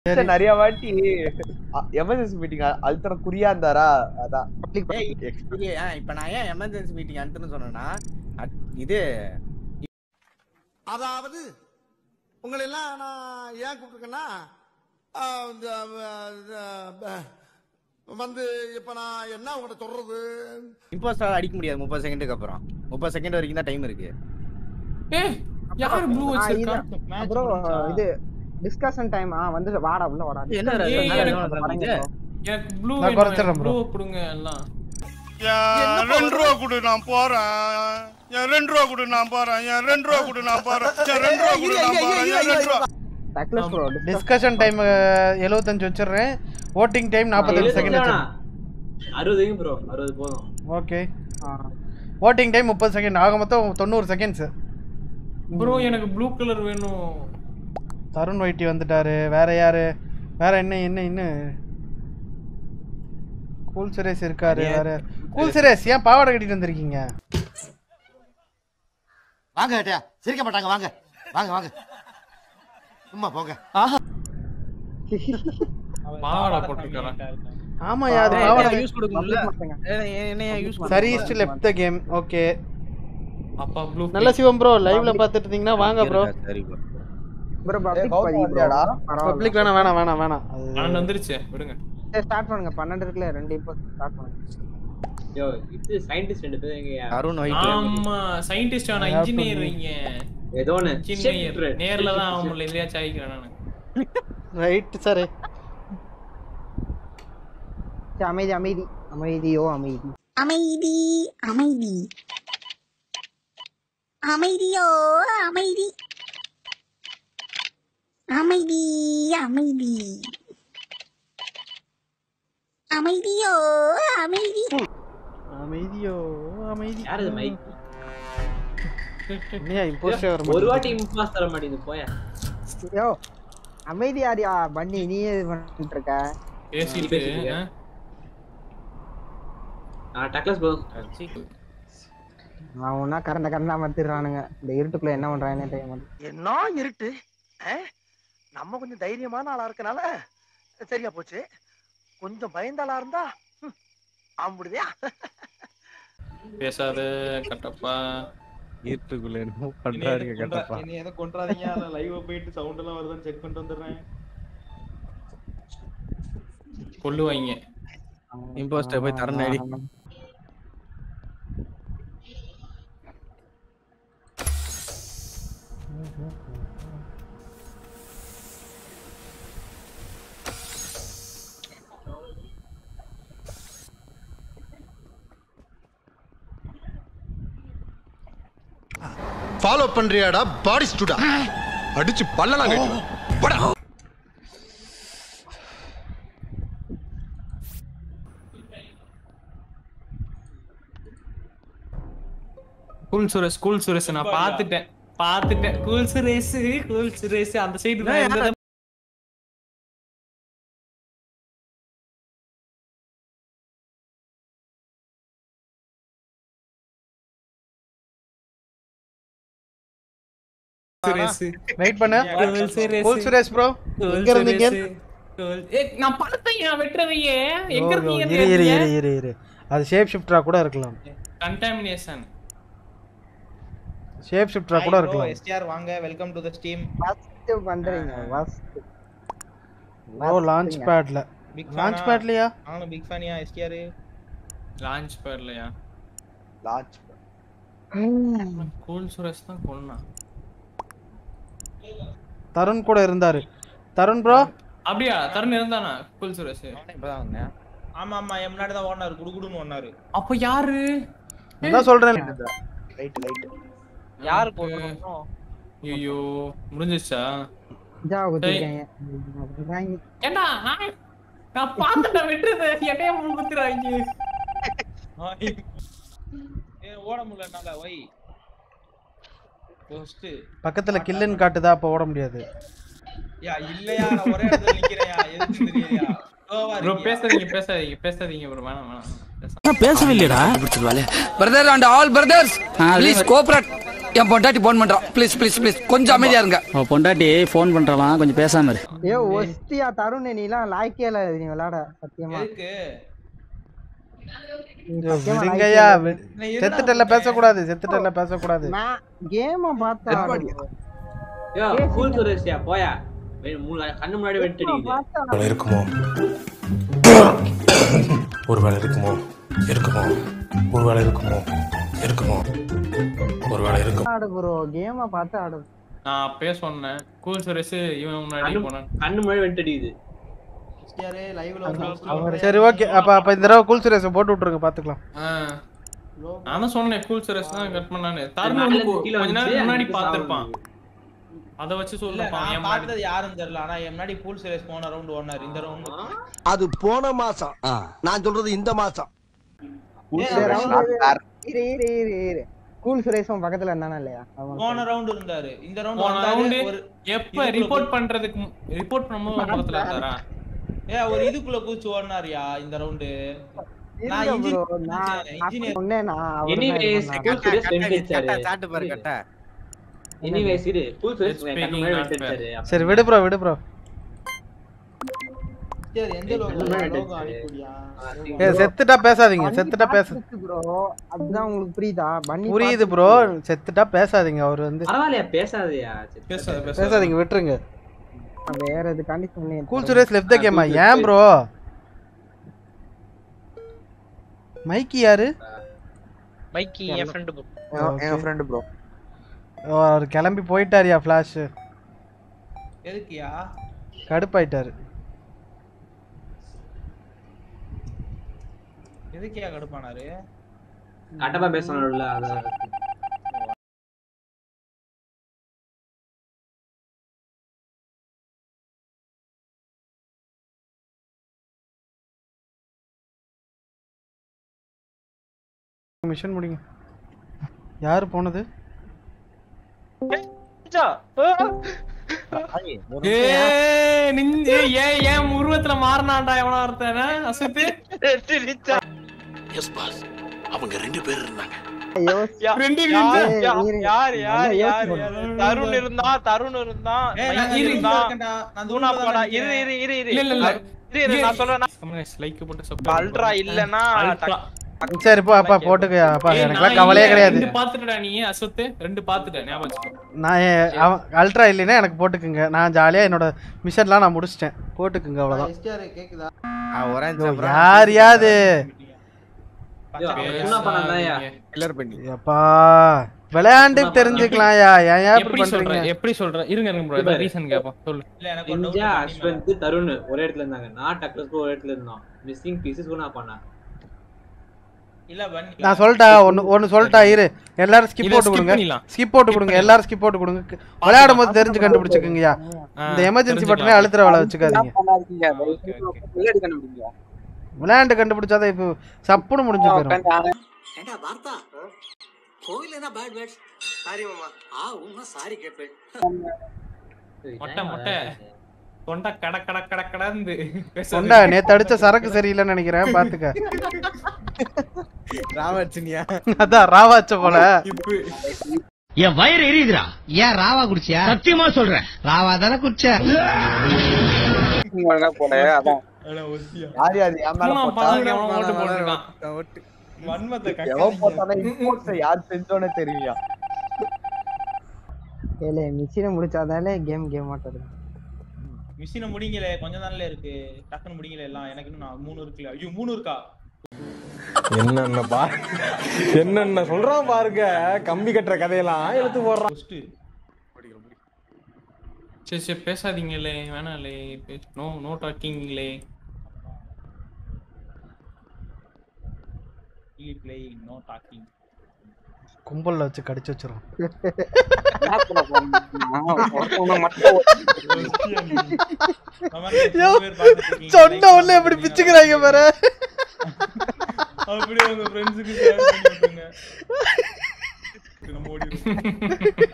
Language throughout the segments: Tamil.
சரி, நிறைய வாட்டி எமர்ஜென்சி மீட்டிங் அழுத்தற குறியா இருந்தாரா அதான் ஏய், இது, ஆ, இப்ப நான் ஏன் எமர்ஜென்சி மீட்டிங் அனுப்புன்னு சொன்னேன்னா அட்- இது அதாவது உங்களை எல்லாம் நான் ஏன் கூப்பிட்டுருக்கேன்னா ஆ, இந்த, ஆ, இந்த, ஆ, வந்து இப்ப நான் என்ன உங்கள்கிட்ட சொல்றது இம்போஸ்டர் அடிக்க முடியாது முப்பது செகண்டுக்கு அப்புறம் முப்பது செகண்ட் வரைக்கும் தான் டைம் இருக்கு ஏய் யார் ப்ளூ வச்சிருக்கா ப்ரோ இது டிஸ்கஷன் டைம் ஆ வந்து வாடா உள்ள வாடா என்ன ஏய், மேல எனக்கு எவ்வளவு வரேங்க இது? bro. எனக்கு ப்ளூ நான் குறைச்சிடுறேன் bro. ப்ளூ கொடுங்க எல்லாம் என் ரெண்டு ரூபா கொடு நான் போறேன் என் ரெண்டு ரூபா கொடு நான் போறேன் என் ரெண்டு ரூபா கொடு நான் போறேன் என் ரெண்டு ரூபா கொடு நான் போறேன் என் ரெண்டு ரூபா டக்ளஸ் ப்ரோ டிஸ்கஷன் டைம் எழுபத்தஞ்சு வச்சிடுறேன் ஓட்டிங் டைம் நாற்பத்தஞ்சு செகண்ட் வச்சிருக்கேன் அறுபதுங்க ப்ரோ அறுபது போதும் ஓகே ஓட்டிங் டைம் முப்பது செகண்ட் ஆக மொத்தம் தொண்ணூறு செகண்ட்ஸ் ப்ரோ எனக்கு ப்ளூ கலர் வேணும் தருண் வைட்டி வந்துட்டாரு வேற யாரு வேற என்ன என்ன இன்னும் கூல் சுரேஷ் இருக்காரு வேற கூல் சுரேஷ் ஏன் பாவாடை கட்டிட்டு வந்திருக்கீங்க வாங்க ஏட்டியா சிரிக்க மாட்டாங்க வாங்க வாங்க வாங்க சும்மா போங்க பாவாடை போட்டிருக்காரா ஆமாயா அது ஏய், பாவாடை என்னைய use கொடுக்க முடியல. ஏய், என்னைய use பண்ண சரி இஸ்ட் லெஃப்ட் த கேம் ஓகே அப்பா ப்ளூ நல்ல சிவம் ப்ரோ லைவ்ல பார்த்துட்டு இருந்தீங்கன்னா வாங்க ப்ரோ இருக்கா? சரி bro. ப்ரோ ஏய், பப்ளிக் கௌதம் பதி ப்ரோ வந்தியாடா? பப்ளிக் வேணாம் வேணாம் வேணாம் வேணாம் அது நான் வந்துருச்சு விடுங்க ஸ்டார்ட் பண்ணுங்க 12 இருக்குல ரெண்டு இப்போ ஸ்டார்ட் பண்ணுங்க யோ இது சயின்டிஸ்ட் ரெண்டு பேரும் எங்க அருண் white. ஆமா சயின்டிஸ்ட் ஆனா இன்ஜினியர் வைங்க ஏதோ ஒண்ணு இன்ஜினியர் நேர்ல தான் அவன் முடியல இல்லையா சாய்க்கிறேன் நானு ரைட் சார் சரி, அமைதி அமைதி அமைதியோ அமைதி அமைதி அமைதி அமைதியோ அமைதி அமைதி அமைதி அமைதியோ அமைதி அமைதியோ அமைதி யார் இது மைக் இல்லையா இம்போஸ்டே வர ஒரு மாட்டேங்குது. வாட்டி இம்பாஸ் தர மாட்டேங்குது போயா யோ அமைதி யாரியா பண்ணி நீ இது பண்ணிட்டு இருக்க பேசிட்டு பேசிட்டு ஆ? நான் டக்ளஸ் ப்ரோ அவன் ஒன்னா கரண்ட கரண்டா மத்திடுறானுங்க இந்த இருட்டுக்குள்ள என்ன பண்றாங்கன்னு தெரிய மாட்டேங்குது என்ன இருட்டு ஆ? நம்ம கொஞ்சம் தைரியமான ஆளா இருக்கனால சரியா போச்சு கொஞ்சம் பயந்த ஆளா இருந்தா ம், ஆம்பிடுதியா பேசாத கட்டப்பா இருட்டுக்குள்ள என்னமோ பண்றாரு கேட்டப்பா நீ எதை கொண்டாதீங்க லைவ் போயிட்டு சவுண்ட் எல்லாம் வருதான்னு செக் பண்ணிட்டு வந்துடுறேன் கொல்லுவாங்க இம்போஸ்டர் போய் தரணும் அடி ஃபாலோ பண்றியாடா பாடி ஸ்டூடா அடிச்சு பல்லலாம் கட்டுவேன் போடா கூல் சுரேஷ் கூல் சுரேஷ் நான் பாத்துட்டேன் பாத்துட்டேன் கூல் சுரேஷ் கூல் சுரேஷ் அந்த சைடு தான் இருந்தது சுரேஷ் வெயிட் பண்ணு cool Suresh cool Suresh bro cool எங்க இருந்தீங்க சுரேஷ். கூல்- ஏய், நான் பார்த்தேன் வெட்டுறதைய எங்க ஓ, ஓ, இரு இரு இரு இரு இரு அது ஷேப் ஷிஃப்டரா கூட இருக்கலாம் கண்டாமினேஷன் ஷேப் ஷிஃப்டரா கூட இருக்கலாம் எஸ்டிஆர் வாங்க welcome to the stream first பண்றீங்க ஃபர்ஸ்ட் ஓ லான்ச் பேட்ல பிக் லான்ச் பேட்லயா நானும் பிக் ஃபேனியா எஸ்டிஆர் லான்ச் பேர்லையா லான்ச் கூல் சுரேஷ் தான் கொன்னான் தருண் கூட இருந்தாரு தருண் ப்ரோ அப்படியா தருண் இருந்தானா கூல் சுரேஷ் இப்பதான் வந்தேன் ஆமா ஆமா என் முன்னாடி தான் ஓடினாரு குடுகுடுன்னு ஓடினாரு அப்ப யாரு அதான் சொல்றேன் ரைட் ரைட் யாரு போட்டிருக்கோம்? ஐயோ முடிஞ்சிச்சா ஜா குத்திருக்காங்க பண்றாங்க ஏண்டா நான் நான் பார்த்துட்டேன் விட்டுறது என்னைய முழுகுத்துறாங்க ஏ ஓட முடியல என்னால வை போஸ்ட் பக்கத்துல கில்லுன்னு காட்டுதா அப்ப ஓட முடியாது யா இல்லையா நான் ஒரே இடத்துல நிக்கிறேன்யா எதுக்கு தெரியலையா கோவா ப்ரோ இருக்கியா? பேசாதீங்க பேசாதீங்க பேசாதீங்க ப்ரோ வேணாம் வேணாம் பேச- பேசவே இல்லையடா brother and all brothers please cooperate என் பொண்டாட்டி போன் பண்றான் ப்ளீஸ் ப்ளீஸ் ப்ளீஸ் கொஞ்சம் அமைதியா இருங்க பொண்டாட்டி ஃபோன் பண்றலாம் கொஞ்சம் பேசாம இரு ஏ ஒஸ்தியா தருண் நீலாம் லாய்க்கே இல்ல நீ விளையாட சத்தியமா எதுக்கு நீ சத்தியமா விடுங்கய்யா லாய்க்கே இல்ல. வி- செத்துட்டல பேசக்கூடாது செத்துட்டல பேசக்கூடாது நான் கேம பார்த்தா யோ கூல் சுரேஷ்யா போயா வெ- மூணு கண்ணு முன்னாடி வெட்டடிக்குது ஒருவேளை இருக்குமோ ஒருவேளை இருக்குமோ இருக்குமோ ஒருவேளை இருக்குமோ இருக்குமோ ஒருவேளை இருக்கும் ஆடு ப்ரோ கேம பார்த்து ஆடு நான் அப்பயே சொன்னேன் கூல் சுரேஷ் இவன் முன்னாடி கண்ணு போனான் கண்ணு முன்னாடி வெட்டடிக்குது லைவ்ல சரி ஓகே அப்ப அப்ப இந்த தடவை கூல் சுரேஷ் போட்டு விட்டுருங்க பாத்துக்கலாம் ஆ. நான் தான் சொன்னேன் கூல் சுரேஷ் தான் கட் பண்ணானு தருண் மேல வந்து இருந்து கொ- கீழ கொஞ்ச நேரம் வந்துச்சு, முன்னாடி அதுக்கு பார்த்திருப்பான் சாவு அத வச்சு இல்ல சொல்லிருப்பான் நான் என் முன்னாடி பார்த்தது யாருன்னு தெரியல ஆனா என் முன்னாடி பூல் சுரேஷ் போன ரவுண்ட் ஓடினார் இந்த ரவுண்ட் அது போன மாசம் நான் சொல்றது இந்த மாசம் இரு இரு இரு இரு கூல் சுரேஷும் பக்கத்துல இருந்தானா இல்லையா அவன் போன ரவுண்ட் இருந்தாரு இந்த ரவுண்ட் போன வந்தாரு round ஒரு எப்ப இதுக்குள்ள ரிப்போர்ட் பண்றதுக்கு ரிப்போர்ட் பண்ணும்போது உன் பக்கத்துல இருந்தாரா ஏ ஒரு இதுக்குள்ள பூச்சி ஓடினாருயா இந்த ரவுண்டு நான் இருங்க இன்ஜின் bro, நான் இன்ஜினியர் சொன்னேனா எனிவேஸ் கூல் சுரேஷ் வெட்டடிச்சாரு சாட்டு பாரு கட்ட எனிவேஸ் இரு கூல் சுரேஷ் It's கண்ணு speaking முன்னாடி not வெட்டடிச்சாரு சரி விடு ப்ரோ விடு ப்ரோ சரி எந்த லோகோ கண்ணு லோகோ முன்னாடி அனுப்பிடியா ஏ செத்துட்டா பேசாதீங்க செத்துட்டா பேச ப்ரோ அதுதான் உங்களுக்கு புரியுதா பண்ணி புரியுது ப்ரோ செத்துட்டா பேசாதீங்க அவர் வந்து பரவாயில்லையா பேசாதயா பேசாத பேசாத பேசாதீங்க விட்டுருங்க பார்த்து வேற எது condition cool Suresh left the கேமா ஏன் ப்ரோ மைக்கி யாரு மைக்கி என் ஃப்ரெண்டு என் ஃப்ரெண்ட் ப்ரோ ஓ, அவர் கிளம்பி போயிட்டாருயா ஃபிளாஷ் எதுக்குயா கடுப்பாயிட்டாரு எதுக்குயா கடுப்பானாரு கட்டப்பா பேசணும்ல அதான் மிஷன் முடிங்க யாரு போனது ஏய் நிஞ்ச ஏன் ஏன் உருவத்துல மாறினான்டா எவனா ஒருத்தன அசத்து எஸ் பாஸ் அவங்க ரெண்டு பேர் இருந்தாங்க ரெண்டு யார் நிஞ்சா. யார் யார் யார் யோசிச்சு யார் தருண் இருந்தா தருண் இருந்தான் ஏய், நான் மைக்கி இரு, இருந்தான் இங்க இருக்கேன்டா. நான் தூணா தூணா போடா தான் இரு இரு இரு இரு இல்ல இல்ல இல்ல இரு, இரு நான் சொல்றேன் லைக் போட்டு subscribe அல்ட்ரா பண்ணு. இல்லனா Ultra. சரி போ அப்பா போட்டுக்கயா அப்பா ஏய், எனக்குலாம் நான் கவலையே இல்ல, கிடையாது ரெண்டு பாத்துட்டடா நீ அசத்து ரெண்டு பாத்துட்ட ஞாபகம் வச்சுக்கோ நான் ஏ- அவன் அல்ட்ரா இல்லைன்னா எனக்கு போட்டுக்குங்க நான் ஜாலியா என்னோட மிஷன்லாம் நான் முடிச்சிட்டேன் போட்டுக்குங்க அவ்வளவுதான் எஸ்டிஆர் கேக்குதா ஒரே ஐயோ, யார் யாது என்ன பண்ணாயா கிளியர் பண்ணி அப்பா விளையாண்டு தெரிஞ்சுக்கலாம்யா ஏன் ஏன் இப்படி எப்படி சொல்ற பண்றீங்க எப்படி சொல்ற இருங்க இருங்க ப்ரோ இங்க பாரு. ரீசன் கேப்போம் சொல்லு இல்ல எனக்கு ஒரு நிஞ்சா doubt அஸ்வந்த் தருண் ஒரே இடத்துல இருந்தாங்க நான் டக்ளஸ் ஒரே இடத்துல இருந்தோம் மிஸ்ஸிங் பீசஸ் கூட நான் பண்ணேன் இல்ல பண்ணி நான் சொல்லிட்டா ஒன்னு ஒன்னு சொல்லிட்டா இரு எல்லாரும் ஸ்கிப் இதை போட்டு skip கொடுங்க பண்ணிடலாம். ஸ்கிப் போட்டு கொடுங்க எல்லாரும் ஸ்கிப் போட்டு கொடுங்க விளையாடும் போது தெரிஞ்சு கண்டுபிடிச்சுக்குங்கய்யா ஆ, இந்த எமர்ஜென்சி தெரிஞ்சுக்கலாம். பட்டனே அழுத்துற வேலை வச்சுக்காதீங்க ஓகே ஓகே விளையாண்டு கண்டுபிடிச்சாதான் இப்போ சப்புன்னு முடிஞ்சு போயிடும் ஏண்டா பார்த்தா கோவில் என்ன பேட் பேட் சாரி மாமா ஆ உண்மை சாரி கேட்பேன் மொட்டை மொட்டை தொண்டை கட கட கட கடந்து கொண்டா நேத்து அடிச்ச சரக்கு சரியில்லைன்னு நினைக்கிறேன் பாத்துக்க ராவர்ச்சினியா அதான் ராவாச்ச போல இப்ப என் வயிறு எரியுதுடா ஏன் ராவா குடிச்சியா சத்தியமா சொல்றேன் ராவா தானே குடிச்ச யார் யார் என் மேல மூணாம் போட்டா பாதம் எவனோ ஓட்டு போட்டிருக்கான் வன்மத்தை எவன் போட்டானா இம்போர்ட்ஸ் யார் செஞ்சோன்னு தெரியுயா ஏலே மிஷினை முடிச்சாதானே கேம் கேம் மாட்டது மிஷினை முடிங்கல கொஞ்ச நாள்ல இருக்கு டக்குன்னு முடிங்கல எல்லாம் எனக்கு இன்னும் நான் மூணு இருக்குல்ல ஐயோ மூணு இருக்கா என்னென்ன பா என்னென்ன சொல்றான் பாருங்க கம்பி கட்டுற கதையெல்லாம் எடுத்து போடுறான் ஃபர்ஸ்ட் சரி சரி பேசாதீங்களே வேணாம்லே நோ நோ டாக்கிங்லே பிளேயிங் நோ டாக்கிங் கும்பல்ல வச்சு கடிச்சு வச்சிரும் சொன்ன உடனே எப்படி பிச்சுக்கிறாங்க பாரு அப்படியே உங்க ஃப்ரெண்ட்ஸுக்கு ஷேர் பண்ணி விட்டுருங்க நம்ம ஓடிடுவோம்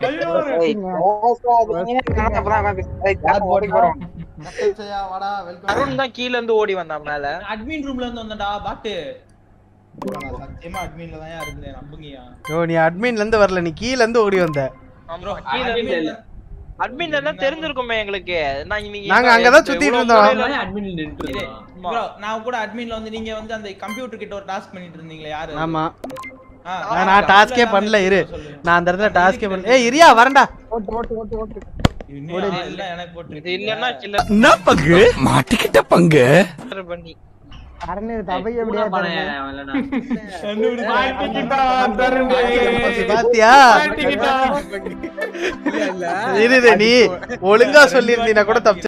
வாடா வெல்கம் அருண் தான் கீழ இருந்து ஓடி வந்தான் மேல அட்மின் ரூம்ல இருந்து வந்தடா பாட்டு நான் சத்தியமா அட்மின்ல தான் இருந்தேன் நம்புங்கயா ஓ நீ அட்மின்ல இருந்து வரல நீ கீழ இருந்து ஓடி வந்த ஆமா கீழ இருந்து அட்மின்ல தான் தெரிஞ்சிருக்குமே எங்களுக்கு நான் இன்னைக்கு நாங்க அங்கதான் சுத்திட்டு இருந்தோம் Bro, நான் கூட அட்மின்ல வந்து நீங்க வந்து அந்த கம்ப்யூட்டர் கிட்ட ஒரு டாஸ்க் பண்ணிட்டு இருந்தீங்களே யாரு அது? ஆமா ஆ, நான் நான் டாஸ்கே பண்ணல இரு நான் அந்த இடத்துல டாஸ்கே பண்ணல ஏய் இரியா வரேன்டா ஓட்டு ஓட்டு ஓட்டு ஓட்டு இன்னும் இல்ல எனக்கு போட்டு இது இல்லன்னா கில்ல என்ன பங்கு மாட்டிக்கிட்ட பங்கு பண்ணி அரணே தவைய எப்படியா பாத்தியா இரு இரு, நீ ஒழுங்கா சொல்லியிருந்தீனா கூட தப்பு